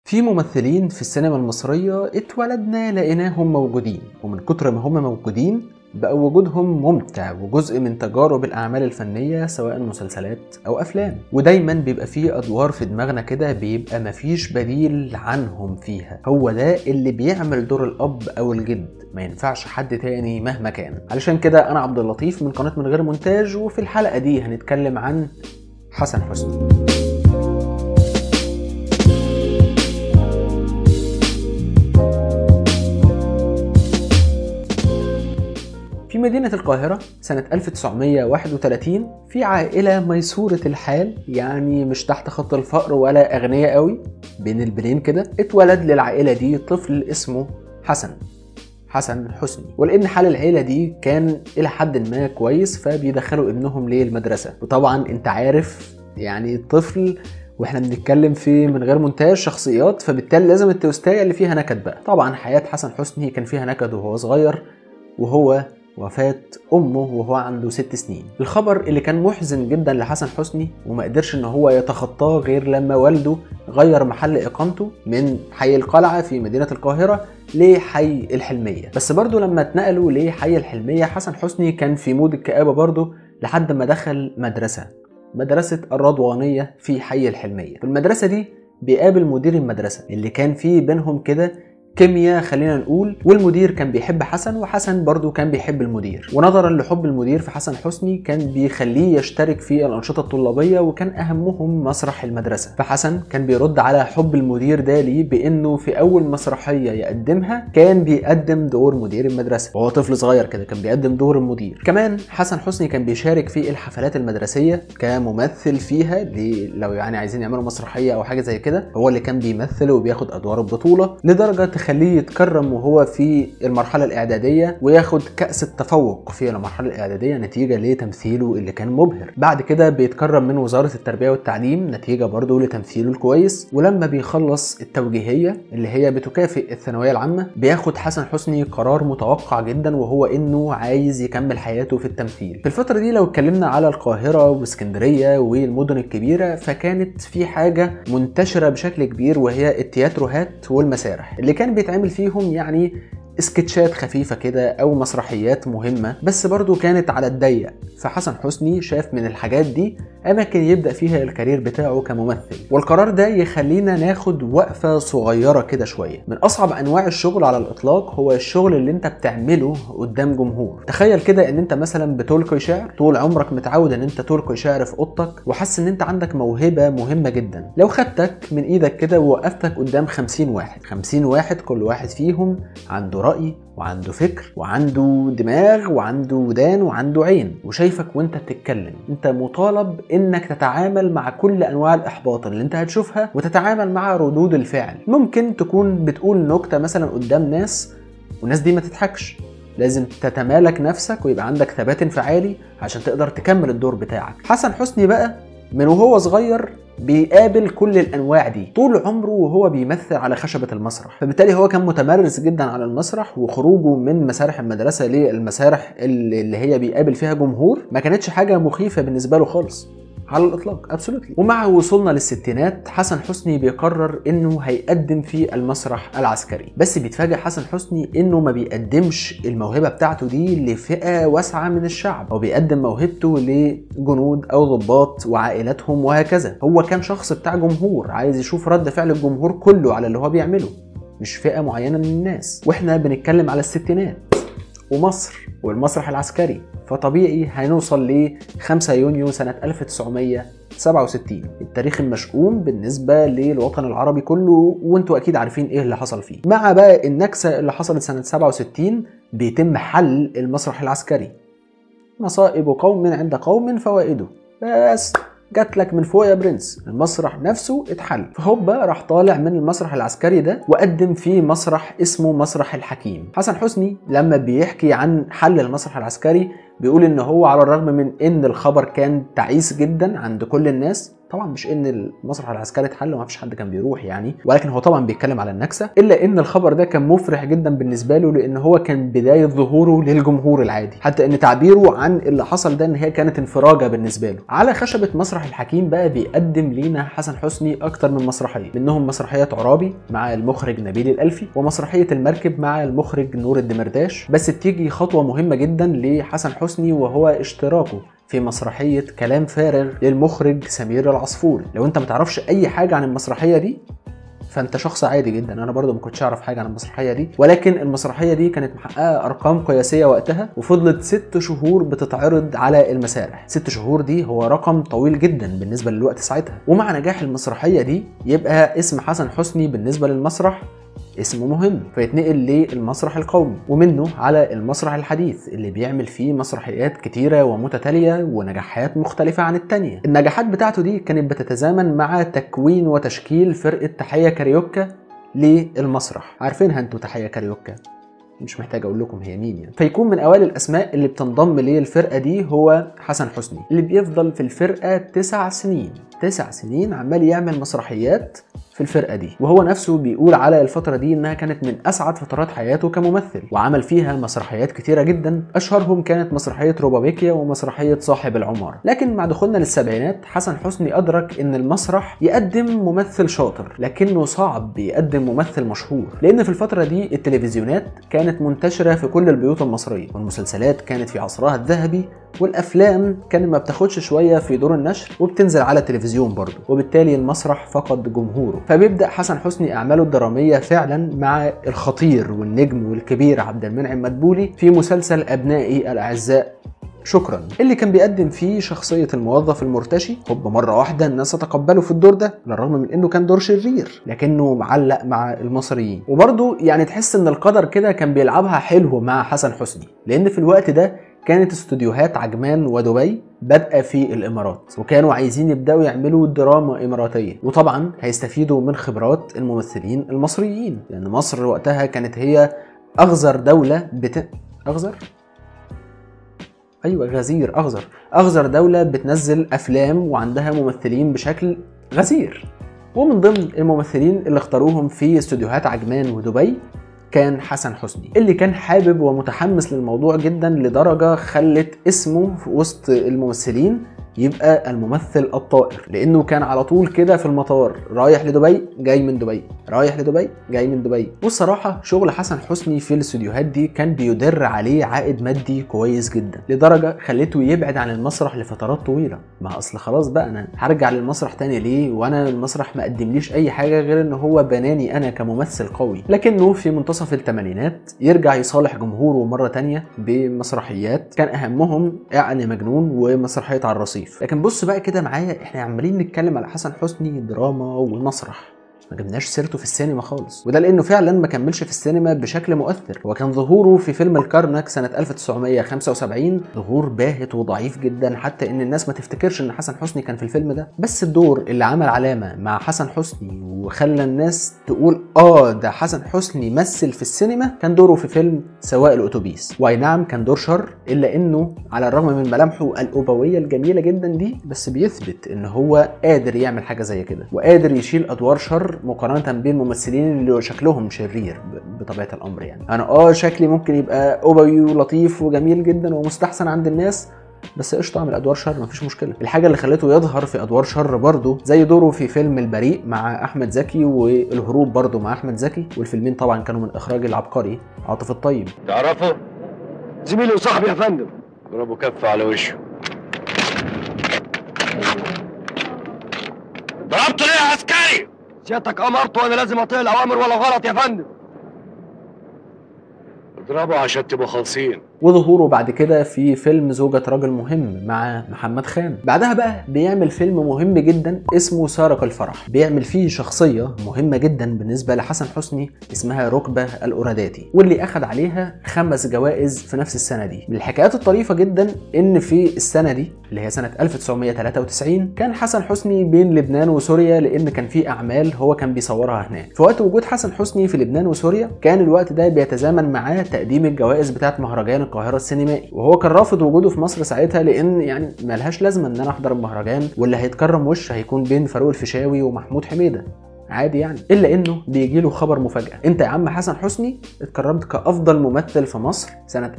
في ممثلين في السينما المصرية اتولدنا لقيناهم موجودين ومن كتر ما هم موجودين بقى وجودهم ممتع وجزء من تجارب الأعمال الفنية سواء مسلسلات أو أفلام ودايما بيبقى فيه أدوار في دماغنا كده بيبقى مفيش بديل عنهم فيها هو ده اللي بيعمل دور الأب أو الجد ما ينفعش حد تاني مهما كان علشان كده أنا عبد اللطيف من قناة من غير مونتاج وفي الحلقة دي هنتكلم عن حسن حسني في مدينة القاهرة سنة 1931 في عائلة ميسورة الحال يعني مش تحت خط الفقر ولا أغنياء قوي بين البنين كده اتولد للعائلة دي طفل اسمه حسن حسن حسني ولان حال العيله دي كان الى حد ما كويس فبيدخلوا ابنهم للمدرسه وطبعا انت عارف يعني الطفل واحنا بنتكلم في من غير مونتاج شخصيات فبالتالي لازم التوستايه اللي فيها نكد بقى طبعا حياه حسن حسني كان فيها نكد وهو صغير وهو وفاة أمه وهو عنده ست سنين الخبر اللي كان محزن جدا لحسن حسني وما قدرش إن هو يتخطاه غير لما والده غير محل إقامته من حي القلعة في مدينة القاهرة لحي الحلمية بس برضه لما اتنقلوا لحي الحلمية حسن حسني كان في مود الكآبة برضه لحد ما دخل مدرسة مدرسة الرضوانية في حي الحلمية في المدرسة دي بيقابل مدير المدرسة اللي كان فيه بينهم كده كيمياء خلينا نقول والمدير كان بيحب حسن وحسن برضه كان بيحب المدير ونظرا لحب المدير في حسن حسني كان بيخليه يشترك في الأنشطة الطلابية وكان أهمهم مسرح المدرسة فحسن كان بيرد على حب المدير ده ليه بأنه في أول مسرحية يقدمها كان بيقدم دور مدير المدرسة وهو طفل صغير كده كان بيقدم دور المدير كمان حسن حسني كان بيشارك في الحفلات المدرسية كممثل فيها لو يعني عايزين يعملوا مسرحية أو حاجة زي كده هو اللي كان بيمثل وبياخد أدوار البطولة لدرجة تخليه يتكرم وهو في المرحلة الإعدادية وياخد كأس التفوق في المرحلة الإعدادية نتيجة لتمثيله اللي كان مبهر بعد كده بيتكرم من وزارة التربية والتعليم نتيجة برضه لتمثيله الكويس ولما بيخلص التوجيهية اللي هي بتكافئ الثانوية العامة بياخد حسن حسني قرار متوقع جدا وهو إنه عايز يكمل حياته في التمثيل في الفترة دي لو اتكلمنا على القاهرة واسكندرية والمدن الكبيرة فكانت في حاجة منتشرة بشكل كبير وهي التياتروهات والمسارح اللي كان بيتعمل فيهم يعني سكتشات خفيفة كده أو مسرحيات مهمة بس برضو كانت على الضيق فحسن حسني شاف من الحاجات دي أماكن يبدأ فيها الكارير بتاعه كممثل والقرار ده يخلينا ناخد وقفة صغيرة كده شوية من أصعب أنواع الشغل على الإطلاق هو الشغل اللي أنت بتعمله قدام جمهور تخيل كده إن أنت مثلا بتلقي شعر طول عمرك متعود إن أنت تلقي شعر في أوضتك وحاسس إن أنت عندك موهبة مهمة جدا لو خدتك من إيدك كده ووقفتك قدام 50 واحد 50 واحد كل واحد فيهم عنده رأي وعنده فكر وعنده دماغ وعنده ودان وعنده عين وشايفك وانت بتتكلم انت مطالب انك تتعامل مع كل انواع الاحباط اللي انت هتشوفها وتتعامل مع ردود الفعل ممكن تكون بتقول نكته مثلا قدام ناس والناس دي ما تضحكش لازم تتمالك نفسك ويبقى عندك ثبات انفعالي عشان تقدر تكمل الدور بتاعك حسن حسني بقى من وهو صغير بيقابل كل الانواع دي طول عمره وهو بيمثل على خشبه المسرح فبالتالي هو كان متمرس جدا على المسرح وخروجه من مسارح المدرسه للمسارح اللي هي بيقابل فيها جمهور ما كانتش حاجه مخيفه بالنسبه له خالص على الاطلاق ابسولوتلي ومع وصولنا للستينات حسن حسني بيقرر انه هيقدم في المسرح العسكري بس بيتفاجئ حسن حسني انه ما بيقدمش الموهبه بتاعته دي لفئه واسعه من الشعب هو بيقدم موهبته لجنود او ضباط وعائلاتهم وهكذا هو كان شخص بتاع جمهور عايز يشوف رد فعل الجمهور كله على اللي هو بيعمله مش فئه معينه من الناس واحنا بنتكلم على الستينات ومصر والمسرح العسكري فطبيعي هنوصل ل 5 يونيو سنة 1967 التاريخ المشؤوم بالنسبة للوطن العربي كله وانتوا أكيد عارفين إيه اللي حصل فيه مع بقى النكسة اللي حصلت سنة 67 بيتم حل المسرح العسكري مصائب قوم عند قوم فوائده بس جات لك من فوق يا برنس المسرح نفسه اتحل فهوبا راح طالع من المسرح العسكري ده وقدم في مسرح اسمه مسرح الحكيم حسن حسني لما بيحكي عن حل المسرح العسكري بيقول ان هو على الرغم من ان الخبر كان تعيس جدا عند كل الناس طبعا مش ان المسرح العسكري اتحل وما فيش حد كان بيروح يعني ولكن هو طبعا بيتكلم على النكسه الا ان الخبر ده كان مفرح جدا بالنسبه له لان هو كان بدايه ظهوره للجمهور العادي حتى ان تعبيره عن اللي حصل ده ان هي كانت انفراجه بالنسبه له على خشبه مسرح الحكيم بقى بيقدم لينا حسن حسني اكتر من مسرحيه منهم مسرحيه عرابي مع المخرج نبيل الالفي ومسرحيه المركب مع المخرج نور الدمرداش بس بتيجي خطوه مهمه جدا لحسن حسني وهو اشتراكه في مسرحية كلام فارغ للمخرج سمير العصفوري لو انت متعرفش اي حاجة عن المسرحية دي فانت شخص عادي جدا انا برضو ما كنتش اعرف حاجه عن المسرحيه دي ولكن المسرحيه دي كانت محققه ارقام قياسيه وقتها وفضلت ست شهور بتتعرض على المسارح ست شهور دي هو رقم طويل جدا بالنسبه للوقت ساعتها ومع نجاح المسرحيه دي يبقى اسم حسن حسني بالنسبه للمسرح اسمه مهم فيتنقل للمسرح القومي ومنه على المسرح الحديث اللي بيعمل فيه مسرحيات كتيرة ومتتالية ونجاحات مختلفة عن التانية النجاحات بتاعته دي كانت بتتزامن مع تكوين وتشكيل فرقة تحية كاريوكا للمسرح عارفينها انتوا تحية كاريوكا مش محتاج اقول لكم هي مين يعني فيكون من اوائل الاسماء اللي بتنضم للفرقه دي هو حسن حسني اللي بيفضل في الفرقه تسع سنين تسع سنين عمال يعمل مسرحيات في الفرقه دي وهو نفسه بيقول على الفتره دي انها كانت من اسعد فترات حياته كممثل وعمل فيها مسرحيات كتيره جدا اشهرهم كانت مسرحيه روبابيكيا ومسرحيه صاحب العماره لكن مع دخولنا للسبعينات حسن حسني ادرك ان المسرح يقدم ممثل شاطر لكنه صعب يقدم ممثل مشهور لان في الفتره دي التلفزيونات كانت منتشره في كل البيوت المصريه والمسلسلات كانت في عصرها الذهبي والافلام كانت ما بتاخدش شويه في دور النشر وبتنزل على التلفزيون برضه وبالتالي المسرح فقد جمهوره فبيبدا حسن حسني اعماله الدراميه فعلا مع الخطير والنجم والكبير عبد المنعم مدبولي في مسلسل ابنائي الاعزاء شكرا اللي كان بيقدم فيه شخصية الموظف المرتشي هوب مرة واحدة الناس تقبله في الدور ده بالرغم من انه كان دور شرير لكنه معلق مع المصريين وبرضه يعني تحس ان القدر كده كان بيلعبها حلو مع حسن حسني لان في الوقت ده كانت استوديوهات عجمان ودبي بادئه في الامارات وكانوا عايزين يبداوا يعملوا دراما اماراتيه وطبعا هيستفيدوا من خبرات الممثلين المصريين لان مصر وقتها كانت هي اغزر دوله بت اغزر ايوه غزير اغزر اغزر دوله بتنزل افلام وعندها ممثلين بشكل غزير ومن ضمن الممثلين اللي اختاروهم في استوديوهات عجمان ودبي كان حسن حسني اللي كان حابب ومتحمس للموضوع جدا لدرجه خلت اسمه في وسط الممثلين يبقى الممثل الطائر لانه كان على طول كده في المطار رايح لدبي جاي من دبي رايح لدبي جاي من دبي والصراحه شغل حسن حسني في الاستوديوهات دي كان بيدر عليه عائد مادي كويس جدا لدرجه خلته يبعد عن المسرح لفترات طويله ما اصل خلاص بقى انا هرجع للمسرح تاني ليه وانا المسرح ما قدمليش اي حاجه غير ان هو بناني انا كممثل قوي لكنه في منتصف الثمانينات يرجع يصالح جمهوره مره تانية بمسرحيات كان اهمهم اعني مجنون ومسرحيه على الرصيف لكن بص بقى كده معايا احنا عمالين نتكلم على حسن حسني دراما والمسرح ما جبناش سيرته في السينما خالص وده لانه فعلا ما كملش في السينما بشكل مؤثر هو كان ظهوره في فيلم الكرنك سنه 1975 ظهور باهت وضعيف جدا حتى ان الناس ما تفتكرش ان حسن حسني كان في الفيلم ده بس الدور اللي عمل علامه مع حسن حسني وخلى الناس تقول اه ده حسن حسني مثل في السينما كان دوره في فيلم سواق الاتوبيس واي نعم كان دور شر الا انه على الرغم من ملامحه الابويه الجميله جدا دي بس بيثبت ان هو قادر يعمل حاجه زي كده وقادر يشيل ادوار شر مقارنه بالممثلين اللي شكلهم شرير بطبيعه الامر يعني انا اه شكلي ممكن يبقى ابوي ولطيف وجميل جدا ومستحسن عند الناس بس قشطه اعمل ادوار شر مفيش مشكله الحاجه اللي خلته يظهر في ادوار شر برضه زي دوره في فيلم البريء مع احمد زكي والهروب برضه مع احمد زكي والفيلمين طبعا كانوا من اخراج العبقري عاطف الطيب تعرفه؟ زميلي وصاحبي يا فندم اضربه كف على وشه ضربته ليه يا عسكري؟ سيادتك امرت وانا لازم اطيع الاوامر ولا غلط يا فندم اضربه عشان تبقوا خالصين وظهوره بعد كده في فيلم زوجة رجل مهم مع محمد خان بعدها بقى بيعمل فيلم مهم جدا اسمه سارق الفرح بيعمل فيه شخصية مهمة جدا بالنسبة لحسن حسني اسمها ركبة الأوراداتي واللي أخد عليها خمس جوائز في نفس السنة دي من الحكايات الطريفة جدا إن في السنة دي اللي هي سنة 1993 كان حسن حسني بين لبنان وسوريا لأن كان في أعمال هو كان بيصورها هناك في وقت وجود حسن حسني في لبنان وسوريا كان الوقت ده بيتزامن معاه تقديم الجوائز بتاعت مهرجان القاهره السينمائي وهو كان رافض وجوده في مصر ساعتها لان يعني ملهاش لازمه ان انا احضر المهرجان واللي هيتكرم وش هيكون بين فاروق الفيشاوي ومحمود حميده عادي يعني الا انه بيجي له خبر مفاجاه انت يا عم حسن حسني اتكرمت كافضل ممثل في مصر سنه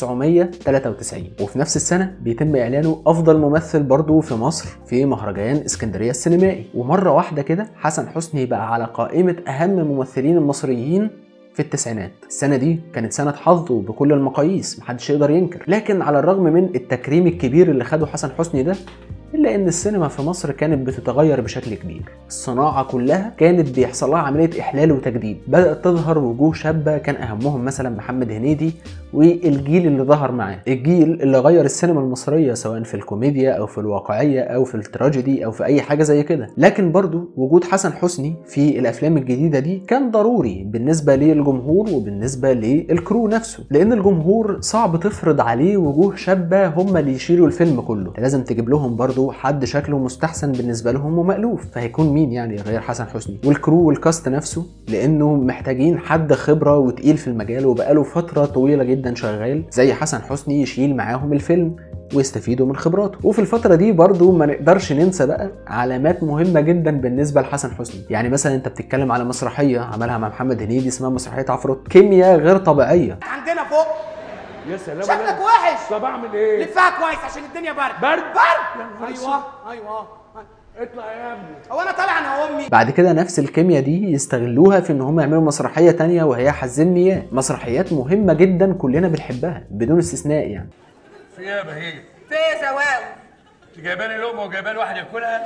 1993 وفي نفس السنه بيتم اعلانه افضل ممثل برضه في مصر في مهرجان اسكندريه السينمائي ومره واحده كده حسن حسني بقى على قائمه اهم ممثلين المصريين في التسعينات السنة دي كانت سنة حظه بكل المقاييس محدش يقدر ينكر لكن على الرغم من التكريم الكبير اللي خده حسن حسني ده إلا إن السينما في مصر كانت بتتغير بشكل كبير الصناعة كلها كانت بيحصل لها عملية إحلال وتجديد بدأت تظهر وجوه شابة كان أهمهم مثلا محمد هنيدي والجيل اللي ظهر معاه الجيل اللي غير السينما المصرية سواء في الكوميديا أو في الواقعية أو في التراجيدي أو في أي حاجة زي كده لكن برضو وجود حسن حسني في الأفلام الجديدة دي كان ضروري بالنسبة للجمهور وبالنسبة للكرو نفسه لأن الجمهور صعب تفرض عليه وجوه شابة هم اللي يشيلوا الفيلم كله لازم تجيب لهم برضو حد شكله مستحسن بالنسبة لهم ومألوف فهيكون مين يعني غير حسن حسني والكرو والكاست نفسه لأنه محتاجين حد خبرة وتقيل في المجال وبقاله فترة طويلة جدا شغال زي حسن حسني يشيل معاهم الفيلم ويستفيدوا من خبراته وفي الفترة دي برضو ما نقدرش ننسى بقى علامات مهمة جدا بالنسبة لحسن حسني يعني مثلا انت بتتكلم على مسرحية عملها مع محمد هنيدي اسمها مسرحية عفروت كيمياء غير طبيعية عندنا فوق يا سلام شكلك وحش طب اعمل ايه؟ لفها كويس عشان الدنيا برد برد؟ برد ايوه ايوه اطلع يا ابني هو انا طالع انا وامي بعد كده نفس الكيمياء دي يستغلوها في ان هم يعملوا مسرحية تانية وهي حزني اياه مسرحيات مهمة جدا كلنا بنحبها بدون استثناء يعني في ايه يا بهيج؟ في إيه يا زواو انت جايباني لقمه وجايباني واحد ياكلها؟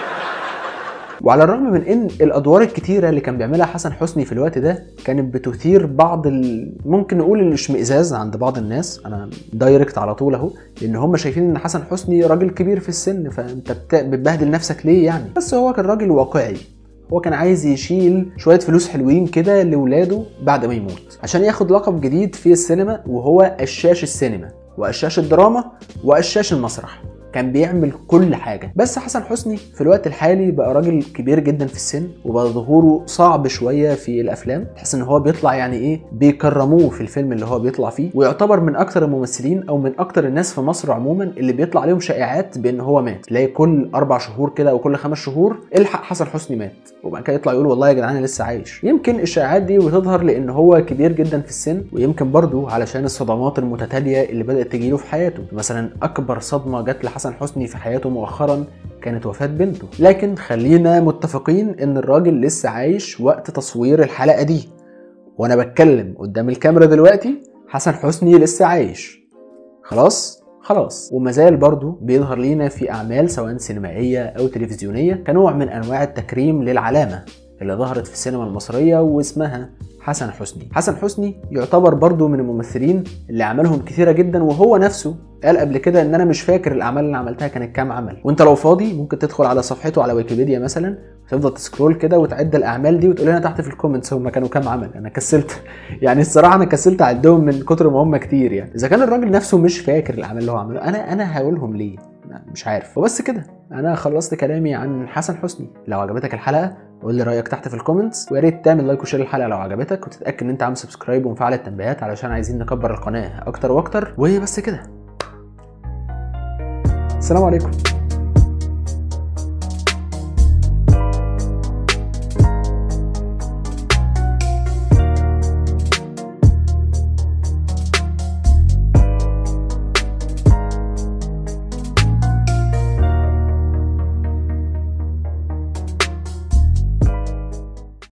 وعلى الرغم من ان الادوار الكتيره اللي كان بيعملها حسن حسني في الوقت ده كانت بتثير بعض ال... ممكن نقول الاشمئزاز عند بعض الناس انا دايركت على طول اهو لان هم شايفين ان حسن حسني راجل كبير في السن فانت بت... بتبهدل نفسك ليه يعني بس هو كان راجل واقعي هو كان عايز يشيل شويه فلوس حلوين كده لاولاده بعد ما يموت عشان ياخد لقب جديد في السينما وهو قشاش السينما وقشاش الدراما وقشاش المسرح كان بيعمل كل حاجه بس حسن حسني في الوقت الحالي بقى راجل كبير جدا في السن وبقى ظهوره صعب شويه في الافلام تحس ان هو بيطلع يعني ايه بيكرموه في الفيلم اللي هو بيطلع فيه ويعتبر من اكتر الممثلين او من اكتر الناس في مصر عموما اللي بيطلع عليهم شائعات بان هو مات تلاقي كل اربع شهور كده او كل خمس شهور الحق حسن حسني مات وبعد كده يطلع يقول والله يا جدعان انا لسه عايش يمكن الشائعات دي بتظهر لان هو كبير جدا في السن ويمكن برضه علشان الصدمات المتتاليه اللي بدات تجيله في حياته مثلا اكبر صدمه جت لحسن حسني في حياته مؤخرا كانت وفاة بنته لكن خلينا متفقين ان الراجل لسه عايش وقت تصوير الحلقة دي وانا بتكلم قدام الكاميرا دلوقتي حسن حسني لسه عايش خلاص خلاص وما زال برضه بيظهر لينا في اعمال سواء سينمائيه او تلفزيونيه كنوع من انواع التكريم للعلامه اللي ظهرت في السينما المصريه واسمها حسن حسني حسن حسني يعتبر برضه من الممثلين اللي اعمالهم كثيره جدا وهو نفسه قال قبل كده ان انا مش فاكر الاعمال اللي عملتها كانت كام عمل وانت لو فاضي ممكن تدخل على صفحته على ويكيبيديا مثلا تفضل تسكرول كده وتعد الاعمال دي وتقول لنا تحت في الكومنتس هم كانوا كام عمل انا كسلت يعني الصراحه انا كسلت اعدهم من كتر ما هم كتير يعني اذا كان الراجل نفسه مش فاكر الاعمال اللي هو عملها انا انا هقولهم ليه مش عارف وبس كده انا خلصت كلامي عن حسن حسني لو عجبتك الحلقه قول لي رايك تحت في الكومنتس ويا ريت تعمل لايك وشير الحلقه لو عجبتك وتتاكد ان انت عامل سبسكرايب ومفعل التنبيهات علشان عايزين نكبر القناه اكتر واكتر وبس كده السلام عليكم